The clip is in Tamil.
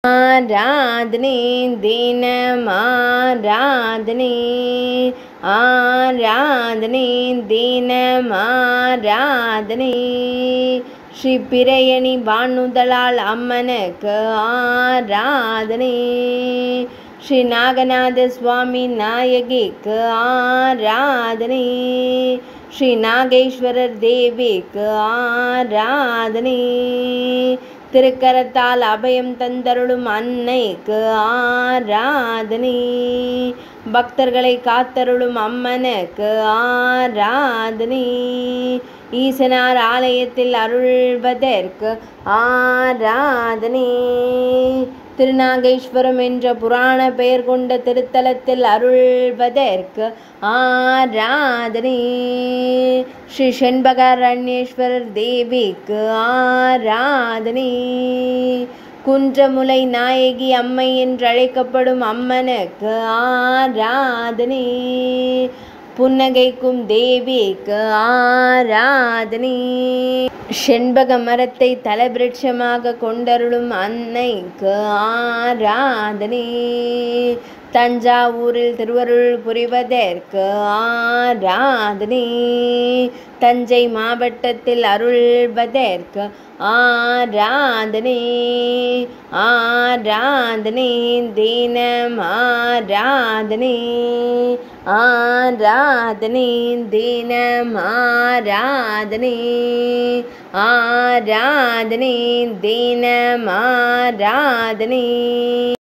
ஆராதனை தினம் ஆராதனை ஆராதனை தினம் ஆராதனை ஸ்ரீ பிரயணி வானுதலால் அம்மனுக்கு ஆராதனை ஸ்ரீ நாகநாத சுவாமி நாயகிக்கு ஆராதனை ஸ்ரீ நாகேஸ்வரர் தேவிக்கு ஆராதனை திருக்கரத்தால் அபயம் தந்தருளும் அன்னைக்கு ஆராதனை பக்தர்களை காத்தருளும் அம்மனுக்கு ஆராதனை ஈசனார் ஆலயத்தில் அருள்வதற்கு ஆராதனை திருநாகேஸ்வரம் என்ற புராண பெயர் கொண்ட திருத்தலத்தில் அருள்வதற்கு ஆராதனை ஸ்ரீ செண்பகரண்யேஸ்வரர் தேவிக்கு ஆராதனை குன்றமுலை நாயகி அம்மை என்று அழைக்கப்படும் அம்மனுக்கு ஆராதனை புன்னகைக்கும் தேவிக்கு ஆராதனை செண்பக மரத்தை தலபிருட்சமாக கொண்டருளும் அன்னைக்கு ஆராதனை தஞ்சாவூரில் திருவருள் புரிவதற்கு ஆராதனை தஞ்சை மாவட்டத்தில் அருள்வதற்கு ஆராதனை ஆராதனை தினம் ஆராதனை ஆராதனை தினம் ஆராதனை ஆராதனை தினம் ஆராதனை